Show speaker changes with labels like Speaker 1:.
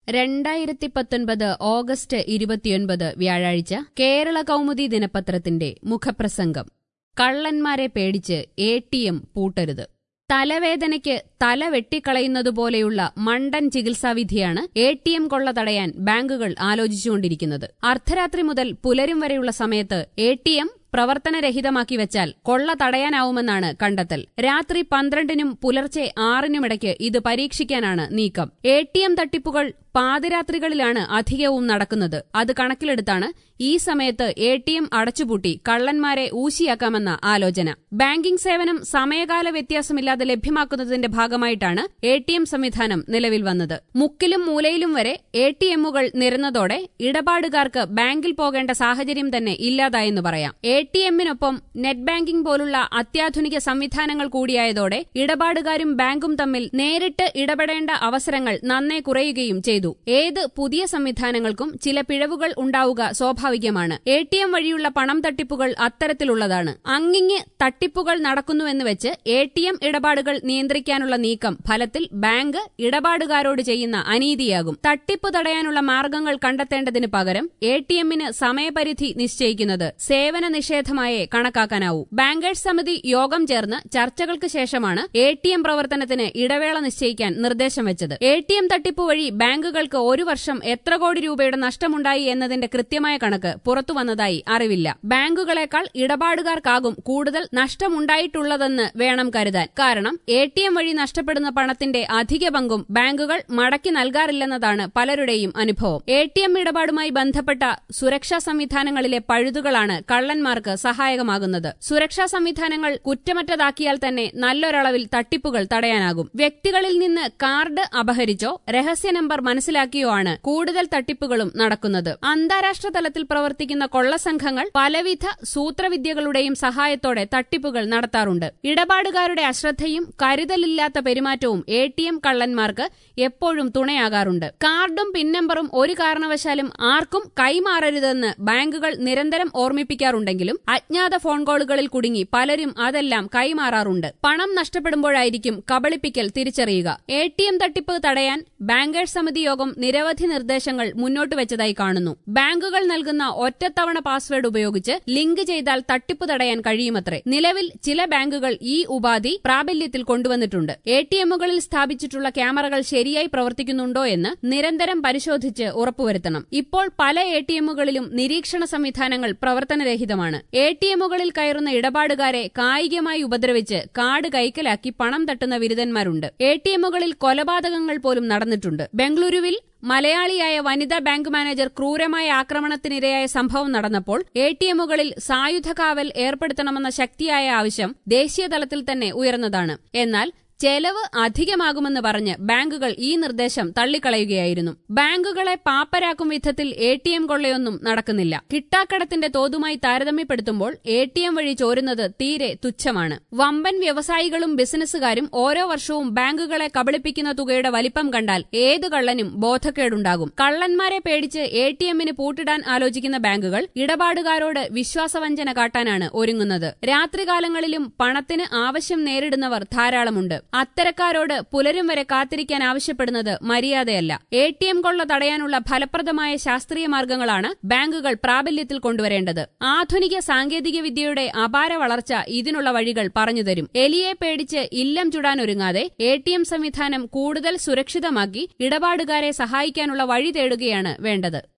Speaker 1: രണ്ടായിരത്തി പത്തൊൻപത് ഓഗസ്റ്റ് ഇരുപത്തിയൊൻപത് വ്യാഴാഴ്ച കേരള കൗമുദി ദിനപത്രത്തിന്റെ മുഖപ്രസംഗം കള്ളന്മാരെ പേടിച്ച് എ ടി എം പൂട്ടരുത് തലവേദനയ്ക്ക് തല വെട്ടിക്കളയുന്നതുപോലെയുള്ള മണ്ടൻ ചികിത്സാവിധിയാണ് എ ടി എം കൊള്ള തടയാൻ ബാങ്കുകൾ ആലോചിച്ചുകൊണ്ടിരിക്കുന്നത് അർദ്ധരാത്രി മുതൽ പുലരും വരെയുള്ള സമയത്ത് എ ടി എം പ്രവർത്തനരഹിതമാക്കി വെച്ചാൽ കൊള്ള തടയാനാവുമെന്നാണ് കണ്ടെത്തൽ രാത്രി പന്ത്രണ്ടിനും പുലർച്ചെ ആറിനുമിടയ്ക്ക് ഇത് പരീക്ഷിക്കാനാണ് നീക്കം എ ടി എം തട്ടിപ്പുകൾ പാതിരാത്രികളിലാണ് അധികവും നടക്കുന്നത് അത് കണക്കിലെടുത്താണ് ഈ സമയത്ത് എ ടി എം അടച്ചുപൂട്ടി കള്ളന്മാരെ ഊശിയാക്കാമെന്ന ആലോചന ബാങ്കിംഗ് സേവനം സമയകാല വ്യത്യാസമില്ലാതെ ലഭ്യമാക്കുന്നതിന്റെ ഭാഗമായിട്ടാണ് എ ടി എം സംവിധാനം നിലവിൽ വന്നത് മുക്കിലും മൂലയിലും വരെ എ ടി എമ്മുകൾ നിരന്നതോടെ ഇടപാടുകാർക്ക് ബാങ്കിൽ പോകേണ്ട സാഹചര്യം തന്നെ ഇല്ലാതായെന്ന് പറയാം എ ടി എമ്മിനൊപ്പം നെറ്റ് ബാങ്കിംഗ് പോലുള്ള അത്യാധുനിക സംവിധാനങ്ങൾ കൂടിയായതോടെ ഇടപാടുകാരും ബാങ്കും തമ്മിൽ നേരിട്ട് ഇടപെടേണ്ട അവസരങ്ങൾ നന്നേ കുറയുകയും ചെയ്തു ഏത് പുതിയ സംവിധാനങ്ങൾക്കും ചില പിഴവുകൾ ഉണ്ടാവുക സ്വാഭാവികമാണ് എ ടി എം വഴിയുള്ള പണം തട്ടിപ്പുകൾ അത്തരത്തിലുള്ളതാണ് അങ്ങിങ്ങ് തട്ടിപ്പുകൾ നടക്കുന്നുവെന്ന് വെച്ച് എ ടി എം ഇടപാടുകൾ നിയന്ത്രിക്കാനുള്ള നീക്കം ഫലത്തിൽ ബാങ്ക് ഇടപാടുകാരോട് ചെയ്യുന്ന അനീതിയാകും തട്ടിപ്പ് തടയാനുള്ള മാർഗങ്ങൾ കണ്ടെത്തേണ്ടതിന് പകരം എ ടി എമ്മിന് സമയപരിധി നിശ്ചയിക്കുന്നത് സേവന നിഷേധമായേ കണക്കാക്കാനാവൂ ബാങ്കേഴ്സ് സമിതി യോഗം ചേർന്ന് ചർച്ചകൾക്ക് ശേഷമാണ് എ ടി എം പ്രവർത്തനത്തിന് ഇടവേള നിശ്ചയിക്കാൻ നിർദ്ദേശം വെച്ചത് എ ടി എം തട്ടിപ്പ് വഴി ബാങ്കുകൾക്ക് ഒരു വർഷം എത്ര കോടി രൂപയുടെ നഷ്ടമുണ്ടായി എന്നതിന്റെ കൃത്യമായ കണക്ക് പുറത്തുവന്നതായി അറിവില്ല ബാങ്കുകളെക്കാൾ ഇടപാടുകാർക്കാകും കൂടുതൽ നഷ്ടമുണ്ടായിട്ടുള്ളതെന്ന് വേണം കരുതാൻ കാരണം എ ടി എം വഴി നഷ്ടപ്പെടുന്ന പണത്തിന്റെ അധിക പങ്കും ബാങ്കുകൾ മടക്കി നൽകാറില്ലെന്നതാണ് പലരുടെയും അനുഭവം എ ടി എം ഇടപാടുമായി ബന്ധപ്പെട്ട സുരക്ഷാ സംവിധാനങ്ങളിലെ പഴുതുകളാണ് കള്ളന്മാർക്ക് സഹായകമാകുന്നത് സുരക്ഷാ സംവിധാനങ്ങൾ കുറ്റമറ്റതാക്കിയാൽ തന്നെ നല്ലൊരളവിൽ തട്ടിപ്പുകൾ തടയാനാകും വ്യക്തികളിൽ നിന്ന് കാർഡ് അപഹരിച്ചോ രഹസ്യ നമ്പർ മനസ്സിലാക്കിയോ ആണ് കൂടുതൽ തട്ടിപ്പുകളും നടക്കുന്നത് അന്താരാഷ്ട്ര തലത്തിൽ പ്രവർത്തിക്കുന്ന കൊള്ളസംഘങ്ങൾ പലവിധ സൂത്രവിദ്യകളുടെയും സഹായത്തോടെ തട്ടിപ്പുകൾ നടത്താറുണ്ട് ഇടപാടുകാരുടെ അശ്രദ്ധയും കരുതലില്ലാത്ത പെരുമാറ്റവും എ ടി എം കള്ളന്മാർക്ക് എപ്പോഴും തുണയാകാറുണ്ട് കാർഡും പിൻ നമ്പറും ഒരു കാരണവശാലും ആർക്കും കൈമാറരുതെന്ന് ബാങ്കുകൾ നിരന്തരം ഓർമ്മിപ്പിക്കാറുണ്ടെങ്കിലും അജ്ഞാത ഫോൺ കോളുകളിൽ കുടുങ്ങി പലരും അതെല്ലാം കൈമാറാറുണ്ട് പണം നഷ്ടപ്പെടുമ്പോഴായിരിക്കും കബളിപ്പിക്കൽ തിരിച്ചറിയുക എ ടി എം തട്ടിപ്പ് തടയാൻ ബാങ്കേഴ്സ് സമിതി യോഗം നിരവധി നിർദ്ദേശങ്ങൾ മുന്നോട്ട് വെച്ചതായി കാണുന്നു ബാങ്കുകൾ നൽകുന്ന ഒറ്റത്തവണ പാസ്വേഡ് ഉപയോഗിച്ച് ലിങ്ക് ചെയ്താൽ തട്ടിപ്പ് തടയാൻ കഴിയുമത്രേ നിലവിൽ ചില ബാങ്കുകൾ ഈ ഉപാധി പ്രാബല്യത്തിൽ കൊണ്ടുവന്നിട്ടുണ്ട് എ ടി എമ്മുകളിൽ സ്ഥാപിച്ചിട്ടുള്ള ക്യാമറകൾ ശരിയായി പ്രവർത്തിക്കുന്നുണ്ടോ എന്ന് നിരന്തരം പരിശോധിച്ച് ഉറപ്പുവരുത്തണം ഇപ്പോൾ പല എ ടി എമ്മുകളിലും നിരീക്ഷണ സംവിധാനങ്ങൾ പ്രവർത്തനരഹിതമാണ് എ ടി എമ്മുകളിൽ കയറുന്ന ഇടപാടുകാരെ കായികമായി ഉപദ്രവിച്ച് കാർഡ് കൈക്കലാക്കി പണം തട്ടുന്ന വിരുദ്ധന്മാരുണ്ട് എ ടി എമ്മുകളിൽ കൊലപാതകങ്ങൾ പോലും നടന്നിട്ടുണ്ട് ബംഗളൂരുവിൽ മലയാളിയായ വനിതാ ബാങ്ക് മാനേജർ ക്രൂരമായ ആക്രമണത്തിനിരയായ സംഭവം നടന്നപ്പോൾ എ ടി എമ്മുകളിൽ സായുധ കാവൽ ഏർപ്പെടുത്തണമെന്ന ശക്തിയായ ആവശ്യം ദേശീയതലത്തിൽ തന്നെ ഉയർന്നതാണ് എന്നാൽ ചെലവ് അധികമാകുമെന്ന് പറഞ്ഞ് ബാങ്കുകൾ ഈ നിർദ്ദേശം തള്ളിക്കളയുകയായിരുന്നു ബാങ്കുകളെ പാപ്പരാക്കും വിധത്തിൽ എ ടി എം കൊള്ളയൊന്നും നടക്കുന്നില്ല കിട്ടാക്കടത്തിന്റെ തോതുമായി താരതമ്യപ്പെടുത്തുമ്പോൾ എ ടി എം വഴി ചോരുന്നത് തീരെ തുച്ഛമാണ് വമ്പൻ വ്യവസായികളും ബിസിനസ്സുകാരും ഓരോ വർഷവും ബാങ്കുകളെ കബളിപ്പിക്കുന്ന തുകയുടെ വലിപ്പം കണ്ടാൽ ഏതു കള്ളനും ബോധക്കേടുണ്ടാകും കള്ളന്മാരെ പേടിച്ച് എ ടി എമ്മിന് പൂട്ടിടാൻ ആലോചിക്കുന്ന ബാങ്കുകൾ ഇടപാടുകാരോട് വിശ്വാസവഞ്ചന കാട്ടാനാണ് ഒരുങ്ങുന്നത് രാത്രികാലങ്ങളിലും പണത്തിന് ആവശ്യം നേരിടുന്നവർ ധാരാളമുണ്ട് അത്തരക്കാരോട് പുലരും വരെ കാത്തിരിക്കാൻ ആവശ്യപ്പെടുന്നത് മര്യാദയല്ല എ ടി എം കൊള്ള തടയാനുള്ള ഫലപ്രദമായ ശാസ്ത്രീയ മാർഗങ്ങളാണ് ബാങ്കുകൾ പ്രാബല്യത്തിൽ കൊണ്ടുവരേണ്ടത് ആധുനിക സാങ്കേതിക വിദ്യയുടെ അപാര വളർച്ച ഇതിനുള്ള വഴികൾ പറഞ്ഞുതരും എലിയെ പേടിച്ച് ഇല്ലം ചുടാനൊരുങ്ങാതെ എ ടി എം സംവിധാനം കൂടുതൽ സുരക്ഷിതമാക്കി ഇടപാടുകാരെ സഹായിക്കാനുള്ള വഴി തേടുകയാണ് വേണ്ടത്